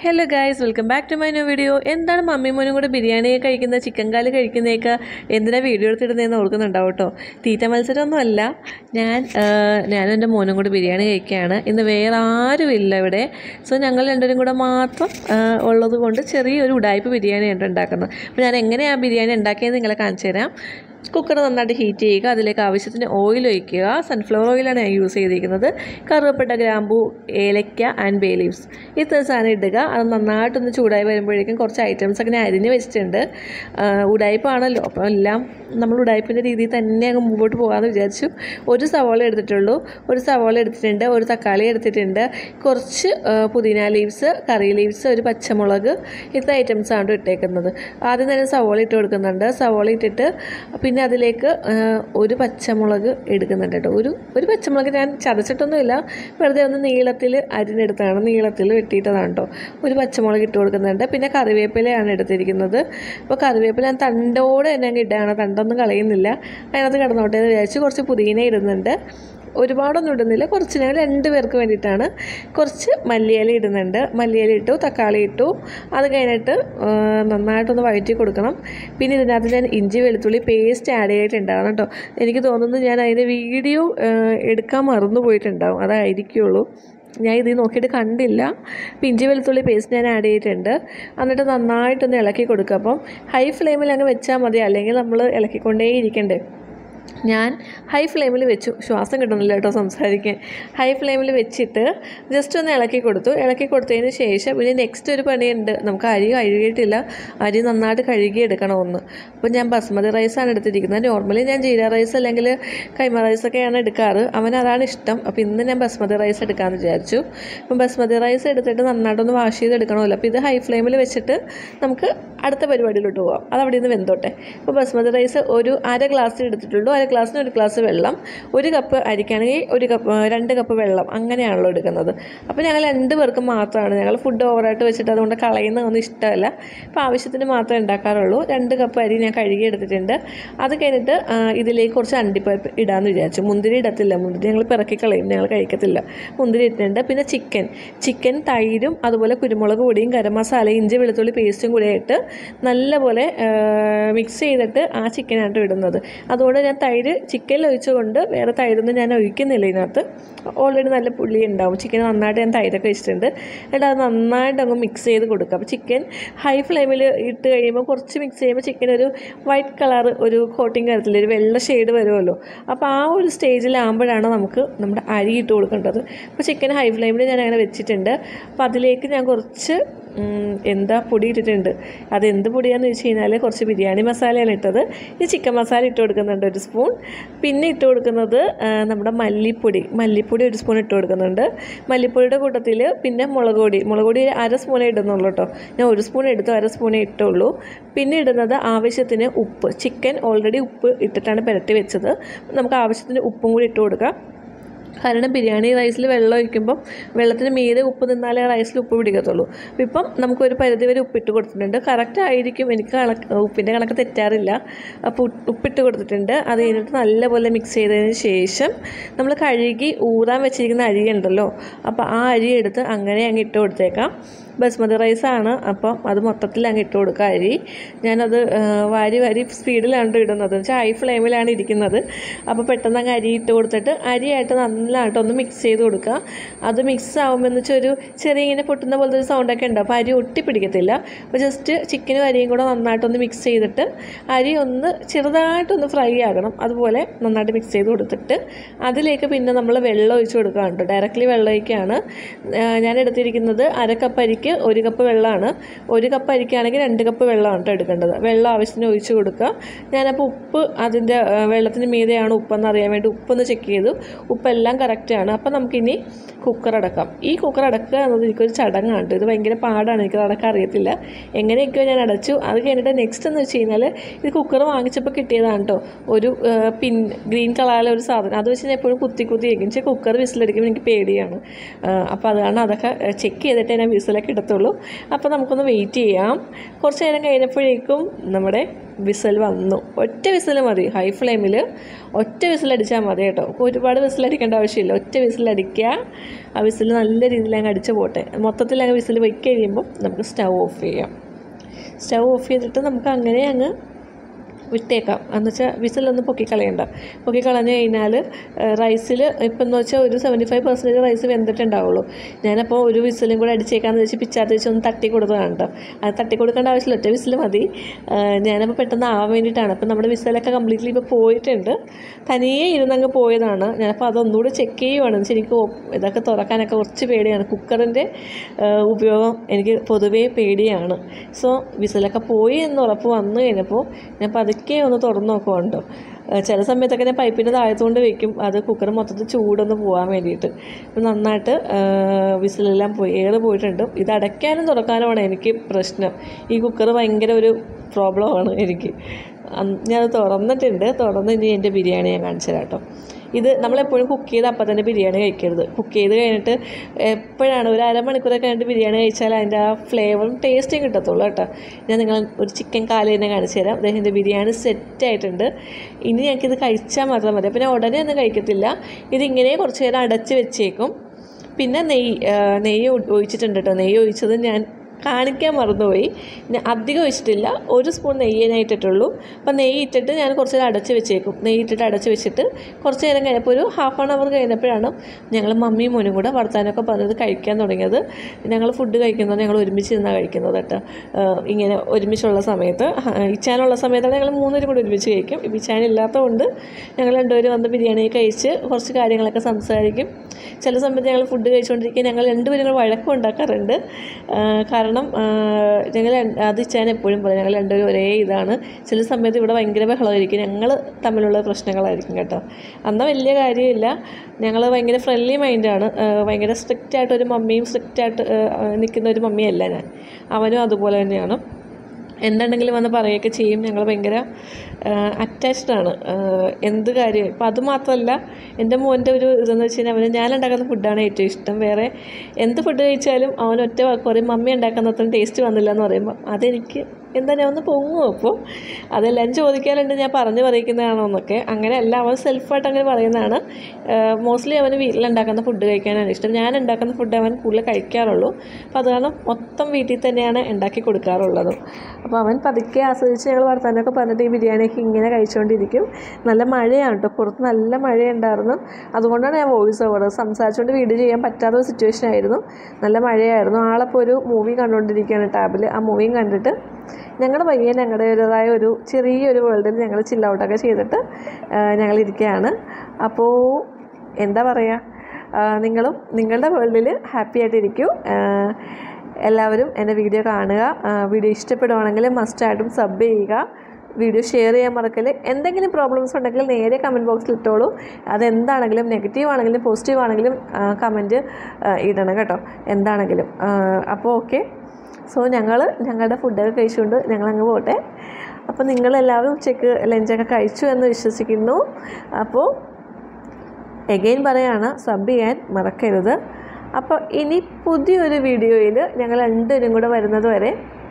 hello guys welcome back to my new video എന്താണ് mummy മോനും കൂടെ ബിരിയാണി കഴിക്കുന്ന ചിക്കൻ കാല് കഴിക്കുന്നതൊക്കെ എന്തിനാ വീഡിയോ എടുത്തിടുന്നതെന്ന് ഓർക്കുന്നുണ്ടാവും കേട്ടോ തീറ്റ മത്സരമൊന്നുമല്ല ഞാൻ ആ, ഞാനും എൻ്റെ മോനും കൂടെ ബിരിയാണി കഴിക്കുകയാണ് ഇന്ന് വേറെ ആരുമില്ല ഇവിടെ സോ ഞങ്ങൾ രണ്ടുപേരും കൂടെ മാത്രം ആ, ഉള്ളത് കൊണ്ട് ചെറിയൊരു ഉടായ്പ ബിരിയാണിയാണ് ഉണ്ടാക്കുന്നത് അപ്പോൾ ഞാൻ എങ്ങനെയാണ് ബിരിയാണി ഉണ്ടാക്കിയത് നിങ്ങളെ കാണിച്ചു തരാം കുക്കർ നന്നായിട്ട് ഹീറ്റ് ചെയ്യുക അതിലേക്ക് ആവശ്യത്തിന് ഓയിൽ ഒഴിക്കുക സൺഫ്ലവർ ഓയിലാണ് ഞാൻ യൂസ് ചെയ്തിരിക്കുന്നത് കറുവപ്പട്ട ഗ്രാമ്പു ഏലക്ക ആൻഡ് ബേ ലീവ്സ് ഇത്രയും സാധനം ഇടുക അത് നന്നായിട്ടൊന്ന് ചൂടായി വരുമ്പോഴേക്കും കുറച്ച് ഐറ്റംസ് ഒക്കെ ഞാൻ അരിഞ്ഞ് വെച്ചിട്ടുണ്ട് ആ, ഉടായ്പാണല്ലോ അപ്പോൾ എല്ലാം നമ്മൾ ഉടായ്പിൻ്റെ രീതിയിൽ തന്നെ അങ്ങ് മുമ്പോട്ട് പോകാമെന്ന് വിചാരിച്ചു ഒരു സവാള എടുത്തിട്ടുള്ളൂ ഒരു സവാള എടുത്തിട്ടുണ്ട് ഒരു തക്കാളി എടുത്തിട്ടുണ്ട് കുറച്ച് ആ, പുതിന ലീവ്സ് കറി ലീവ്സ് ഒരു പച്ചമുളക് ഇത്ര ഐറ്റംസ് ആണ് ഇട്ടേക്കുന്നത് ആദ്യം തന്നെ സവാള ഇട്ട് കൊടുക്കുന്നുണ്ട് സവാള ഇട്ടിട്ട് പിന്നെ അതിലേക്ക് ആ, ഒരു പച്ചമുളക് എടുക്കുന്നുണ്ട് കേട്ടോ ഒരു ഒരു പച്ചമുളക് ഞാൻ ചതച്ചിട്ടൊന്നുമില്ല വെറുതെ ഒന്ന് നീളത്തിൽ അരിഞ്ഞെടുത്താണ് നീളത്തിൽ വെട്ടിയിട്ടതാണ് കേട്ടോ ഒരു പച്ചമുളക് ഇട്ട് കൊടുക്കുന്നുണ്ട് പിന്നെ കറിവേപ്പിലയാണ് എടുത്തിരിക്കുന്നത് അപ്പോൾ കറിവേപ്പില ഞാൻ തണ്ടോടെ തന്നെ അങ്ങ് ഇടുകയാണ് തണ്ടൊന്നും കളയുന്നില്ല അതിനകത്ത് കിടന്നോട്ടെ എന്ന് വിചാരിച്ച് കുറച്ച് പുതിന ഇടുന്നുണ്ട് ഒരുപാടൊന്നും ഇടുന്നില്ല കുറച്ച് ഞങ്ങൾ രണ്ട് പേർക്ക് വേണ്ടിയിട്ടാണ് കുറച്ച് മല്ലിയില ഇടുന്നുണ്ട് മല്ലിയില ഇട്ടു തക്കാളി ഇട്ടു അത് കഴിഞ്ഞിട്ട് ആ, നന്നായിട്ടൊന്ന് വഴറ്റി കൊടുക്കണം പിന്നെ ഇതിനകത്ത് ഞാൻ ഇഞ്ചി വെളുത്തുള്ളി പേസ്റ്റ് ആഡ് ചെയ്തിട്ടുണ്ടാകും കേട്ടോ എനിക്ക് തോന്നുന്നു ഞാൻ അതിൻ്റെ വീഡിയോ ആ, എടുക്കാൻ മറന്നു പോയിട്ടുണ്ടാവും അതായിരിക്കുള്ളൂ ഞാൻ ഇതിൽ നോക്കിയിട്ട് കണ്ടില്ല അപ്പം ഇഞ്ചി വെളുത്തുള്ളി പേസ്റ്റ് ഞാൻ ആഡ് ചെയ്തിട്ടുണ്ട് എന്നിട്ട് നന്നായിട്ടൊന്ന് ഇളക്കി കൊടുക്കുക അപ്പം ഹൈ ഫ്ലെയിമിൽ അങ്ങ് വെച്ചാൽ മതി അല്ലെങ്കിൽ നമ്മൾ ഇളക്കിക്കൊണ്ടേ ഇരിക്കണ്ടേ ഞാൻ ഹൈ ഫ്ലെയിമിൽ വെച്ചു ശ്വാസം കിട്ടുന്നില്ല കേട്ടോ സംസാരിക്കാൻ ഹൈ ഫ്ലെയിമിൽ വെച്ചിട്ട് ജസ്റ്റ് ഒന്ന് ഇളക്കി കൊടുത്തു ഇളക്കി കൊടുത്തതിന് ശേഷം പിന്നെ നെക്സ്റ്റ് ഒരു പണിയുണ്ട് നമുക്ക് അരി കഴുകിയിട്ടില്ല അരി നന്നായിട്ട് കഴുകിയെടുക്കണം ഒന്ന് അപ്പോൾ ഞാൻ ബസ്മതി റൈസാണ് എടുത്തിരിക്കുന്നത് നോർമലി ഞാൻ ജീര റൈസ് അല്ലെങ്കിൽ കൈമ റൈസൊക്കെയാണ് എടുക്കാറ് അവൻ അതാണ് ഇഷ്ടം അപ്പോൾ ഇന്ന് ഞാൻ ബസ്മതി റൈസ് എടുക്കാമെന്ന് വിചാരിച്ചു അപ്പം ബസ്മതി റൈസ് എടുത്തിട്ട് നന്നായിട്ടൊന്ന് വാഷ് ചെയ്തെടുക്കണമല്ലോ അപ്പോൾ ഇത് ഹൈ ഫ്ലെയിമിൽ വെച്ചിട്ട് നമുക്ക് അടുത്ത പരിപാടിയിലോട്ട് പോകാം അത് അവിടെ നിന്ന് വെന്തോട്ടെ അപ്പോൾ ബസ്മതി റൈസ് ഒരു അര ഗ്ലാസ് എടുത്തിട്ടുള്ളൂ അര ഗ്ലാസ്സിന് ഒരു ഗ്ലാസ് വെള്ളം ഒരു കപ്പ് അരിക്കാണെങ്കിൽ ഒരു കപ്പ് രണ്ട് കപ്പ് വെള്ളം അങ്ങനെയാണല്ലോ എടുക്കുന്നത് അപ്പോൾ ഞങ്ങൾ രണ്ട് പേർക്ക് മാത്രമാണ് ഞങ്ങൾ ഫുഡ് ഓവറായിട്ട് വെച്ചിട്ട് അതുകൊണ്ട് കളയുന്നതൊന്നും ഇഷ്ടമല്ല അപ്പോൾ ആവശ്യത്തിന് മാത്രമേ ഉണ്ടാക്കാറുള്ളൂ രണ്ട് കപ്പ് അരി ഞാൻ കഴുകി എടുത്തിട്ടുണ്ട് അത് കഴിഞ്ഞിട്ട് ആ, ഇതിലേക്ക് കുറച്ച് അണ്ടിപ്പരിപ്പ് ഇടാമെന്ന് വിചാരിച്ചു മുന്തിരി ഇടത്തില്ല മുന്തിരി ഞങ്ങൾ പിറക്കി കളയും ഞങ്ങൾ കഴിക്കത്തില്ല മുന്തിരി ഇട്ടിട്ടുണ്ട് പിന്നെ ചിക്കൻ ചിക്കൻ തൈരും അതുപോലെ കുരുമുളക് പൊടിയും ഗരം മസാലയും ഇഞ്ചി വെളുത്തുള്ളി പേസ്റ്റും കൂടി ആയിട്ട് നല്ലപോലെ മിക്സ് ചെയ്തിട്ട് ആ ചിക്കനായിട്ട് ഇടുന്നത് അതുകൊണ്ട് ഞാൻ തൈര് ചിക്കനിൽ ഒഴിച്ചുകൊണ്ട് വേറെ തൈരൊന്നും ഞാൻ ഒഴിക്കുന്നില്ല ഇതിനകത്ത് ഓൾറെഡി നല്ല പുള്ളി ഉണ്ടാവും ചിക്കൻ നന്നായിട്ട് ഞാൻ തൈരൊക്കെ വെച്ചിട്ടുണ്ട് എന്നിട്ട് അത് നന്നായിട്ട് അങ്ങ് മിക്സ് ചെയ്ത് കൊടുക്കുക അപ്പോൾ ചിക്കൻ ഹൈ ഫ്ലെയിമിൽ ഇട്ട് കഴിയുമ്പോൾ കുറച്ച് മിക്സ് ചെയ്യുമ്പോൾ ചിക്കൻ ഒരു വൈറ്റ് കളർ ഒരു കോട്ടിങ് കരത്തില്ല ഒരു വെള്ള ഷെയ്ഡ് വരുമല്ലോ അപ്പോൾ ആ ഒരു സ്റ്റേജിലാകുമ്പോഴാണ് നമുക്ക് നമ്മുടെ അരി ഇട്ട് കൊടുക്കേണ്ടത് അപ്പോൾ ചിക്കൻ ഹൈ ഫ്ലെയിമിൽ ഞാൻ അങ്ങനെ വെച്ചിട്ടുണ്ട് അപ്പോൾ അതിലേക്ക് ഞാൻ കുറച്ച് ഉം, എന്താ പൊടി ഇട്ടിട്ടുണ്ട് അത് എന്ത് പൊടിയാന്ന് വെച്ച് കഴിഞ്ഞാൽ കുറച്ച് ബിരിയാണി മസാലയാണ് ഇട്ടത് ഈ ചിക്കൻ മസാല ഇട്ട് കൊടുക്കുന്നുണ്ട് ഒരു സ്പൂൺ പിന്നെ ഇട്ട് കൊടുക്കുന്നത് ആ, നമ്മുടെ മല്ലിപ്പൊടി മല്ലിപ്പൊടി ഒരു സ്പൂൺ ഇട്ട് കൊടുക്കുന്നുണ്ട് മല്ലിപ്പൊടിയുടെ കൂട്ടത്തിൽ പിന്നെ മുളക് പൊടി മുളക് പൊടി അര സ്പൂണേ ഇടുന്നുള്ളൂ കേട്ടോ ഞാൻ ഒരു സ്പൂൺ എടുത്തു അര സ്പൂണേ ഇട്ടുള്ളൂ പിന്നെ ഇടുന്നത് ആവശ്യത്തിന് ഉപ്പ് ചിക്കൻ ഓൾറെഡി ഉപ്പ് ഇട്ടിട്ടാണ് പുരട്ടി വെച്ചത് നമുക്ക് ആവശ്യത്തിന് ഉപ്പും കൂടി ഇട്ട് കൊടുക്കാം കാരണം ബിരിയാണി റൈസിൽ വെള്ളം ഒഴിക്കുമ്പം വെള്ളത്തിന് മീതെ ഉപ്പ് നിന്നാലേ റൈസിൽ ഉപ്പ് പിടിക്കത്തുള്ളൂ അപ്പം ഇപ്പം നമുക്കൊരു പരിധി വരെ ഉപ്പിട്ട് കൊടുത്തിട്ടുണ്ട് കറക്റ്റ് ആയിരിക്കും എനിക്ക് കണക്ക് ഉപ്പിൻ്റെ കണക്ക് തെറ്റാറില്ല അപ്പോൾ ഉ- ഉപ്പിട്ട് കൊടുത്തിട്ടുണ്ട് അത് കഴിഞ്ഞിട്ട് നല്ലപോലെ മിക്സ് ചെയ്തതിന് ശേഷം നമ്മൾ കഴുകി ഊറാൻ വെച്ചിരിക്കുന്ന അരി ഉണ്ടല്ലോ അപ്പോൾ ആ അരി എടുത്ത് അങ്ങനെ അങ്ങ് ഇട്ട് കൊടുത്തേക്കാം ബസ്മതി റൈസാണ് അപ്പം അത് മൊത്തത്തിൽ അങ്ങ് ഇട്ട് കൊടുക്കുക അരി ഞാനത് ആ, വാരി വാരി സ്പീഡിലാണ് ഇടുന്നത് വെച്ചാൽ ഹൈ ഫ്ലെയിമിലാണ് ഇരിക്കുന്നത് അപ്പോൾ പെട്ടെന്ന് അങ്ങ് അരി ഇട്ട് കൊടുത്തിട്ട് അരിയായിട്ട് നല്ലതായിട്ട് ഒന്ന് മിക്സ് ചെയ്ത് കൊടുക്കുക അത് മിക്സ് ആകുമ്പോൾ എന്ന് വെച്ചാൽ ഒരു ചെറിയ ഇങ്ങനെ പൊട്ടുന്ന പോലത്തെ ഒരു സൗണ്ടൊക്കെ ഉണ്ട് അപ്പോൾ അരി ഒട്ടിപ്പിടിക്കത്തില്ല അപ്പോൾ ജസ്റ്റ് ചിക്കനും അരിയും കൂടെ നന്നായിട്ടൊന്ന് മിക്സ് ചെയ്തിട്ട് അരി ഒന്ന് ചെറുതായിട്ടൊന്ന് ഫ്രൈ ആകണം അതുപോലെ നന്നായിട്ട് മിക്സ് ചെയ്ത് കൊടുത്തിട്ട് അതിലേക്ക് പിന്നെ നമ്മൾ വെള്ളം ഒഴിച്ച് കൊടുക്കുകയാണ് കേട്ടോ ഡയറക്റ്റ്ലി വെള്ളം ഒഴിക്കുകയാണ് ആ, ഞാൻ എടുത്തിരിക്കുന്നത് അര കപ്പ് അരിക്ക് ഒരു കപ്പ് വെള്ളമാണ് ഒരു കപ്പ് അരിക്കാണെങ്കിൽ രണ്ട് കപ്പ് വെള്ളമാണ് കേട്ടോ എടുക്കേണ്ടത് വെള്ളം ആവശ്യത്തിന് ഒഴിച്ച് കൊടുക്കുക ഞാനപ്പോൾ ഉപ്പ് അതിൻ്റെ ആ, വെള്ളത്തിന് മീതെയാണ് ഉപ്പെന്ന് അറിയാൻ വേണ്ടി ഉപ്പൊന്ന് ചെക്ക് ചെയ്തു ഉപ്പെല്ലാം കറക്റ്റാണ് അപ്പോൾ നമുക്കിനി കുക്കർ അടക്കാം ഈ കുക്കർ അടക്കുക എന്നത് എനിക്കൊരു ചടങ്ങാണ് കേട്ടോ ഇത് ഭയങ്കര പാടാണ് എനിക്കത് അടക്കാൻ അറിയത്തില്ല എങ്ങനെയൊക്കെയോ ഞാൻ അടച്ചു അത് കഴിഞ്ഞിട്ട് നെക്സ്റ്റ് എന്ന് വെച്ച് കഴിഞ്ഞാൽ ഇത് കുക്കർ വാങ്ങിച്ചപ്പോൾ കിട്ടിയതാണ് കേട്ടോ ഒരു ആ, പിൻ ഗ്രീൻ കളറിലെ ഒരു സാധനം അത് വെച്ച് ഞാൻ എപ്പോഴും കുത്തി കുത്തി വയ്ക്കും പക്ഷേ കുക്കർ വിസിലടിക്കുമ്പോൾ എനിക്ക് പേടിയാണ് അപ്പോൾ അത് കാരണം അതൊക്കെ ചെക്ക് ചെയ്തിട്ട് ഞാൻ വിസിലൊക്കെ കിട്ടത്തുള്ളൂ അപ്പോൾ നമുക്കൊന്ന് വെയിറ്റ് ചെയ്യാം കുറച്ച് നേരം കഴിഞ്ഞപ്പോഴേക്കും നമ്മുടെ വിസൽ വന്നു ഒറ്റ വിസൽ മതി ഹൈ ഫ്ലെയിമിൽ ഒറ്റ വിസിലടിച്ചാൽ മതി കേട്ടോ ഒരുപാട് വിസിലടിക്കേണ്ട ആവശ്യമില്ല ഒറ്റ വിസിലടിക്കുക ആ വിസിൽ നല്ല രീതിയിൽ അങ്ങ് അടിച്ച് പോട്ടെ മൊത്തത്തിൽ അങ്ങ് വിസിൽ വെച്ച് കഴിയുമ്പോൾ നമുക്ക് സ്റ്റൗ ഓഫ് ചെയ്യാം സ്റ്റൗ ഓഫ് ചെയ്തിട്ട് നമുക്ക് അങ്ങനെ അങ്ങ് വിട്ടേക്കാം എന്ന് വെച്ചാൽ വിസിലൊന്നും പൊക്കിക്കളയണ്ട പൊക്കിക്കളഞ്ഞ് കഴിഞ്ഞാൽ റൈസിൽ ഇപ്പം എന്ന് വെച്ചാൽ ഒരു സെവൻറ്റി ഫൈവ് പെർസെൻറ്റേജ് റൈസ് വെന്തിട്ടുണ്ടാവുള്ളൂ ഞാനപ്പോൾ ഒരു വിസിലും കൂടെ അടിച്ചേക്കാന്ന് വെച്ച് പിച്ചാത്തി വെച്ച് ഒന്ന് തട്ടി കൊടുത്തതാണ് കേട്ടോ അത് തട്ടി കൊടുക്കേണ്ട ആവശ്യമില്ല ഒറ്റ വിസിൽ മതി ആ, ഞാനപ്പോൾ പെട്ടെന്ന് ആവാൻ വേണ്ടിയിട്ടാണ് അപ്പം നമ്മുടെ വിസിലൊക്കെ കംപ്ലീറ്റ്ലി ഇപ്പോൾ പോയിട്ടുണ്ട് തനിയെ ഇരുന്നങ്ങ് പോയതാണ് ഞാനപ്പോൾ അതൊന്നുകൂടി ചെക്ക് ചെയ്യുവാണ് എന്ന് വെച്ചാൽ എനിക്ക് ഓ- ഇതൊക്കെ തുറക്കാനൊക്കെ കുറച്ച് പേടിയാണ് കുക്കറിൻ്റെ ഉപയോഗം എനിക്ക് പൊതുവേ പേടിയാണ് സോ വിസിലൊക്കെ പോയി എന്ന് ഉറപ്പ് വന്നു കഴിഞ്ഞപ്പോൾ ഞാൻ പതുക്കെ ഒന്ന് തുറന്ന് നോക്കുന്നുണ്ടോ ചില സമയത്തൊക്കെ ഞാൻ പൈപ്പിൻ്റെ താഴത്തുകൊണ്ട് വെക്കും അത് കുക്കർ മൊത്തത്തിൽ ചൂടൊന്ന് പോകാൻ വേണ്ടിയിട്ട് അപ്പോൾ നന്നായിട്ട് ആ, വിസിലെല്ലാം പോയി എയർ പോയിട്ടുണ്ട് ഇത് അടയ്ക്കാനും തുറക്കാനുമാണ് എനിക്ക് പ്രശ്നം ഈ കുക്കർ ഭയങ്കര ഒരു പ്രോബ്ലമാണ് എനിക്ക് അന്ന് ഞാനത് തുറന്നിട്ടുണ്ട് തുറന്ന് ഇനി എൻ്റെ ബിരിയാണി ഞാൻ കാണിച്ചു തരാം കേട്ടോ ഇത് നമ്മളെപ്പോഴും കുക്ക് ചെയ്ത് അപ്പം തന്നെ ബിരിയാണി കഴിക്കരുത് കുക്ക് ചെയ്ത് കഴിഞ്ഞിട്ട് എപ്പോഴാണ് ഒരു അരമണിക്കൂറൊക്കെ കഴിഞ്ഞിട്ട് ബിരിയാണി കഴിച്ചാൽ അതിൻ്റെ ആ ഫ്ലേവറും ടേസ്റ്റും കിട്ടത്തുള്ളൂ കേട്ടോ ഞാൻ നിങ്ങൾ ഒരു ചിക്കൻ കാല് തന്നെ കാണിച്ചു തരാം അദ്ദേഹത്തിൻ്റെ ബിരിയാണി സെറ്റ് ആയിട്ടുണ്ട് ഇനി ഞങ്ങൾക്കിത് കഴിച്ചാൽ മാത്രം മതി അപ്പോൾ ഞാൻ ഉടനെ ഒന്നും കഴിക്കത്തില്ല ഇതിങ്ങനെ കുറച്ച് നേരം അടച്ച് വെച്ചേക്കും പിന്നെ നെയ്യ് ആ, നെയ്യ് ഒ- ഒഴിച്ചിട്ടുണ്ട് കേട്ടോ നെയ്യ് ഒഴിച്ചത് ഞാൻ കാണിക്കാൻ മറന്നുപോയി ഞാൻ അധികം ഒഴിച്ചിട്ടില്ല ഒരു സ്പൂൺ നെയ്യേ ഞാൻ ഇട്ടിട്ടുള്ളൂ അപ്പം നെയ്യ് ഇട്ടിട്ട് ഞാൻ കുറച്ച് നേരം അടച്ച് വെച്ചേക്കും നെയ്യ് ഇട്ടിട്ട് അടച്ച് വെച്ചിട്ട് കുറച്ച് നേരം കഴിഞ്ഞപ്പോൾ ഒരു ഹാഫ് ആൻ അവർ കഴിഞ്ഞപ്പോഴാണ് ഞങ്ങൾ മമ്മിയും മോനും കൂടെ വർത്താനമൊക്കെ പറഞ്ഞത് കഴിക്കാൻ തുടങ്ങിയത് ഞങ്ങൾ ഫുഡ് കഴിക്കുന്നത് ഞങ്ങൾ ഒരുമിച്ച് ഇരുന്നാണ് കഴിക്കുന്നത് കേട്ടോ ആഹ് ഇങ്ങനെ ഒരുമിച്ചുള്ള സമയത്ത് ഇച്ചാനുള്ള സമയത്താണ് ഞങ്ങൾ മൂന്നുപേരും കൂടെ ഒരുമിച്ച് കഴിക്കും ഇപ്പം ഇച്ചാൻ ഇല്ലാത്തതുകൊണ്ട് ഞങ്ങൾ രണ്ടുപേരും വന്ന് ബിരിയാണി കഴിച്ച് കുറച്ച് കാര്യങ്ങളൊക്കെ സംസാരിക്കും ചില സമയത്ത് ഞങ്ങൾ ഫുഡ് കഴിച്ചുകൊണ്ടിരിക്കുക ഞങ്ങൾ രണ്ടുപേരും കൂടെ വഴക്കം ഉണ്ടാക്കാറുണ്ട് ആഹ് കാരണം ആഹ് ഞങ്ങൾ രണ്ട്- അത് ഇച്ചാൻ എപ്പോഴും പറയും ഞങ്ങൾ രണ്ടുപേരും ഒരേ ഇതാണ് ചില സമയത്ത് ഇവിടെ ഭയങ്കര ബഹളമായിരിക്കും ഞങ്ങൾ തമ്മിലുള്ള പ്രശ്നങ്ങളായിരിക്കും കേട്ടോ അന്ന് വലിയ കാര്യമില്ല ഞങ്ങൾ ഭയങ്കര ഫ്രണ്ട്ലി മൈൻഡാണ് ഭയങ്കര സ്ട്രിക്റ്റ് ആയിട്ട് ഒരു മമ്മിയും സ്ട്രിക്റ്റ് ആയിട്ട് ആഹ് നിൽക്കുന്ന ഒരു മമ്മിയല്ല ഞാൻ അവനും അതുപോലെ തന്നെയാണ് എന്തുണ്ടെങ്കിലും വന്ന് പറയുകയൊക്കെ ചെയ്യും ഞങ്ങൾ ഭയങ്കര അറ്റാച്ച്ഡ് ആണ് ആഹ് എന്ത് കാര്യം ഇപ്പം അത് മാത്രമല്ല എൻ്റെ മോൻ്റെ ഒരു ഇതെന്ന് വെച്ച് കഴിഞ്ഞാൽ അവന് ഞാൻ ഉണ്ടാക്കുന്ന ഫുഡാണ് ഏറ്റവും ഇഷ്ടം വേറെ എന്ത് ഫുഡ് കഴിച്ചാലും അവൻ ഒറ്റ വാക്ക് പറയും മമ്മി ഉണ്ടാക്കുന്ന അത്രയും ടേസ്റ്റ് വന്നില്ല എന്ന് പറയുമ്പോൾ അതെനിക്ക് എന്താ ഞാൻ ഒന്ന് പൊങ്ങും അപ്പോൾ അതെല്ലാവരും ചോദിക്കാറുണ്ട് ഞാൻ പറഞ്ഞു പറയിക്കുന്നതാണോ എന്നൊക്കെ അങ്ങനെയല്ല അവൻ സെൽഫായിട്ട് അങ്ങനെ പറയുന്നതാണ് മോസ്റ്റ്ലി അവന് വീട്ടിലുണ്ടാക്കുന്ന ഫുഡ് കഴിക്കാനാണ് ഇഷ്ടം ഞാൻ ഉണ്ടാക്കുന്ന ഫുഡ് അവൻ കൂടുതൽ കഴിക്കാറുള്ളൂ അപ്പോൾ അത് കാരണം മൊത്തം വീട്ടിൽ തന്നെയാണ് ഉണ്ടാക്കി കൊടുക്കാറുള്ളത് അപ്പോൾ അവൻ പതുക്കെ ആസ്വദിച്ച് ഞങ്ങൾ വർത്താനമൊക്കെ പറഞ്ഞിട്ട് ഈ ബിരിയാണിയൊക്കെ ഇങ്ങനെ കഴിച്ചുകൊണ്ടിരിക്കും നല്ല മഴയാണ് കേട്ടോ പുറത്ത് നല്ല മഴയുണ്ടായിരുന്നു അതുകൊണ്ടാണ് ഞാൻ വോയിസ് ഓവർ സംസാരിച്ചുകൊണ്ട് വീഡിയോ ചെയ്യാൻ പറ്റാത്ത ഒരു സിറ്റുവേഷൻ ആയിരുന്നു നല്ല മഴയായിരുന്നു ആളപ്പോൾ ഒരു മൂവി കണ്ടുകൊണ്ടിരിക്കുകയാണ് ടാബിൽ ആ മൂവിയും കണ്ടിട്ട് ഞങ്ങൾ പയ്യെ ഞങ്ങളുടേതായ ഒരു ചെറിയൊരു വേൾഡിൽ ഞങ്ങൾ ചില്ല ഔട്ടൊക്കെ ചെയ്തിട്ട് ഞങ്ങൾ ഇരിക്കുകയാണ് അപ്പോൾ എന്താ പറയുക ആ, നിങ്ങളും നിങ്ങളുടെ വേൾഡിൽ ഹാപ്പി ആയിട്ടിരിക്കൂ ആ, എല്ലാവരും എൻ്റെ വീഡിയോ കാണുക ആ, വീഡിയോ ഇഷ്ടപ്പെടുവാണെങ്കിൽ മസ്റ്റായിട്ടും സബ് ചെയ്യുക വീഡിയോ ഷെയർ ചെയ്യാൻ മറക്കല് എന്തെങ്കിലും പ്രോബ്ലംസ് ഉണ്ടെങ്കിൽ നേരെ കമൻറ്റ് ബോക്സിൽ ഇട്ടോളൂ അതെന്താണെങ്കിലും നെഗറ്റീവ് ആണെങ്കിലും പോസിറ്റീവ് ആണെങ്കിലും കമൻറ്റ് ഇടണം കേട്ടോ എന്താണെങ്കിലും ആ, അപ്പോൾ ഓക്കെ സോ ഞങ്ങൾ ഞങ്ങളുടെ ഫുഡൊക്കെ കഴിച്ചുകൊണ്ട് ഞങ്ങളങ്ങ് പോട്ടെ അപ്പോൾ നിങ്ങളെല്ലാവരും ഉച്ചയ്ക്ക് ലഞ്ചൊക്കെ കഴിച്ചു എന്ന് വിശ്വസിക്കുന്നു അപ്പോൾ എഗെയിൻ പറയാണ് സബ് ചെയ്യാൻ മറക്കരുത് അപ്പോൾ ഇനി പുതിയൊരു വീഡിയോയിൽ ഞങ്ങൾ രണ്ടുപേരും കൂടെ വരുന്നത് വരെ